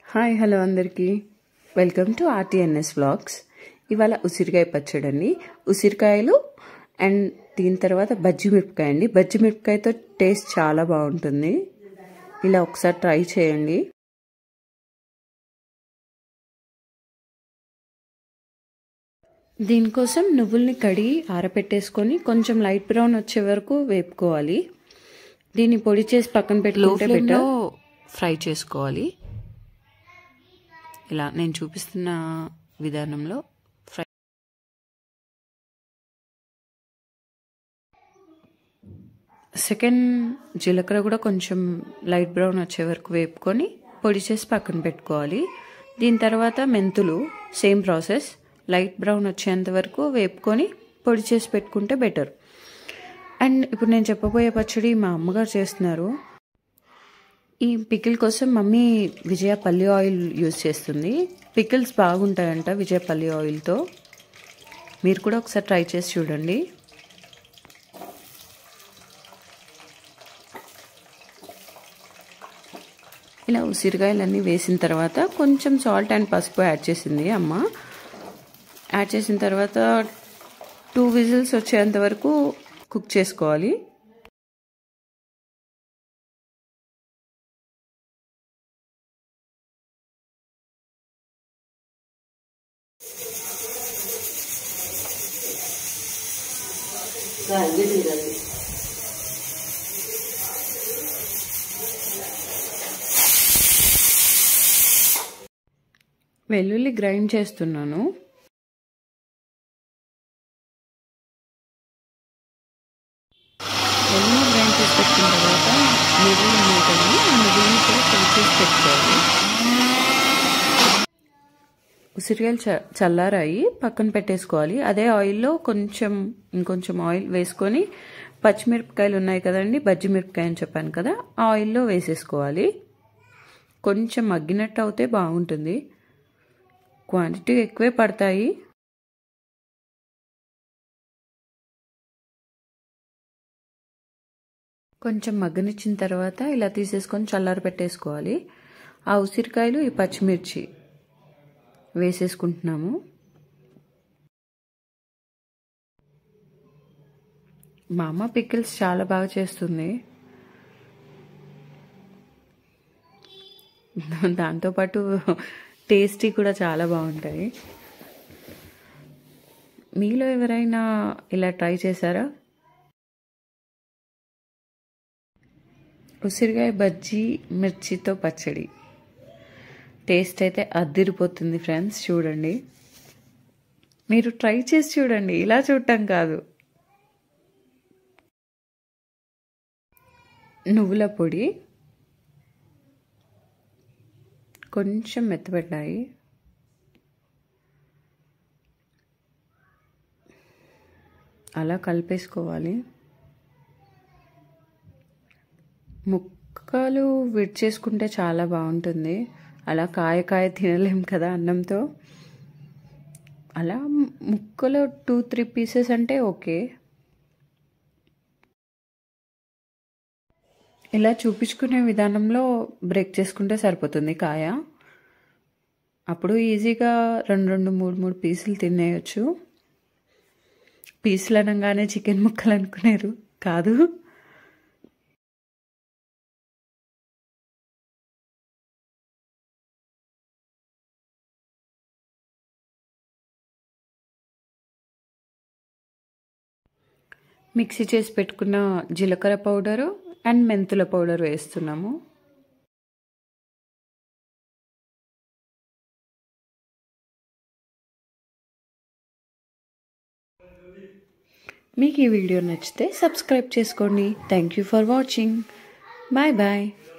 hi hello అందరికీ welcome to RTNS vlogs ఇవాళ ఉసిరికాయ పచ్చడి అండి ఉసిరికాయలు అండ్ దీని తర్వాత బజ్జి మిరపకాయ అండి బజ్జి మిరపకాయతో టేస్ట్ చాలా బాగుంటుంది ఇలా ఒకసారి ట్రై చేయండి దీనికోసం నువ్వుల్ని కడిగి ఆరపెట్టేసుకొని కొంచెం లైట్ బ్రౌన్ వచ్చే వరకు వేపుకోవాలి దీన్ని పొడి చేసి పక్కన పెట్టుకుంటే బెటర్ ఫ్రై చేసుకోవాలి ఇలా నేను చూపిస్తున్న విధానంలో ఫ్రై సెకండ్ జీలకర్ర కూడా కొంచెం లైట్ బ్రౌన్ వచ్చే వరకు వేపుకొని పొడి చేసి పక్కన పెట్టుకోవాలి దీని తర్వాత మెంతులు సేమ్ ప్రాసెస్ లైట్ బ్రౌన్ వచ్చేంత వరకు వేపుకొని పొడి చేసి పెట్టుకుంటే బెటర్ అండ్ ఇప్పుడు నేను చెప్పబోయే పచ్చడి మా అమ్మగారు చేస్తున్నారు ఈ పికిల్ కోసం మమ్మీ విజయ పల్లి ఆయిల్ యూజ్ చేస్తుంది పికిల్స్ బాగుంటాయంట విజయ పల్లి ఆయిల్తో మీరు కూడా ఒకసారి ట్రై చేసి చూడండి ఇలా ఉసిరికాయలన్నీ వేసిన తర్వాత కొంచెం సాల్ట్ అండ్ పసుపు యాడ్ చేసింది అమ్మ యాడ్ చేసిన తర్వాత టూ విజిల్స్ వచ్చేంత వరకు కుక్ చేసుకోవాలి వెల్లుల్లి గ్రైండ్ చేస్తున్నాను వెల్లుల్లి గ్రైండ్ చేసి పెట్టిన తర్వాత నువ్వులు ఉన్నాయి కదా ఆ నువ్వులను కూడా పొడి చేసి పెట్టుకోవాలి ఉసిరికాయలు చ చల్లారాయి పక్కన పెట్టేసుకోవాలి అదే ఆయిల్లో కొంచెం ఇంకొంచెం ఆయిల్ వేసుకొని పచ్చిమిరపకాయలు ఉన్నాయి కదండి బజ్జి మిరపకాయ అని చెప్పాను కదా ఆ ఆయిల్లో వేసేసుకోవాలి కొంచెం మగ్గినట్టు అవుతే బాగుంటుంది క్వాంటిటీ ఎక్కువే పడతాయి కొంచెం మగ్గనిచ్చిన తర్వాత ఇలా తీసేసుకొని చల్లారి పెట్టేసుకోవాలి ఆ ఉసిరికాయలు ఈ పచ్చిమిర్చి వేసేసుకుంటున్నాము మా అమ్మ పికిల్స్ చాలా బాగా చేస్తుంది దాంతోపాటు టేస్టీ కూడా చాలా బాగుంటాయి మీలో ఎవరైనా ఇలా ట్రై చేశారా ఉసిరికాయ బజ్జీ మిర్చితో పచ్చడి టేస్ట్ అయితే అద్దిరిపోతుంది ఫ్రెండ్స్ చూడండి మీరు ట్రై చేసి చూడండి ఇలా చూడటం కాదు నువ్వుల పొడి కొంచెం మెత్తబడ్డాయి అలా కలిపేసుకోవాలి ముక్కలు విడిచేసుకుంటే చాలా బాగుంటుంది అలా కాయ కాయ తినలేం కదా అన్నంతో అలా ముక్కలు టూ త్రీ పీసెస్ అంటే ఓకే ఇలా చూపించుకునే విధానంలో బ్రేక్ చేసుకుంటే సరిపోతుంది కాయ అప్పుడు ఈజీగా రెండు రెండు మూడు మూడు పీసులు తినేయచ్చు పీసులు అనగానే చికెన్ ముక్కలు అనుకునేరు కాదు మిక్సీ చేసి పెట్టుకున్న జీలకర్ర పౌడరు అండ్ మెంతుల పౌడర్ వేస్తున్నాము మీకు ఈ వీడియో నచ్చితే సబ్స్క్రైబ్ చేసుకోండి thank you for watching bye bye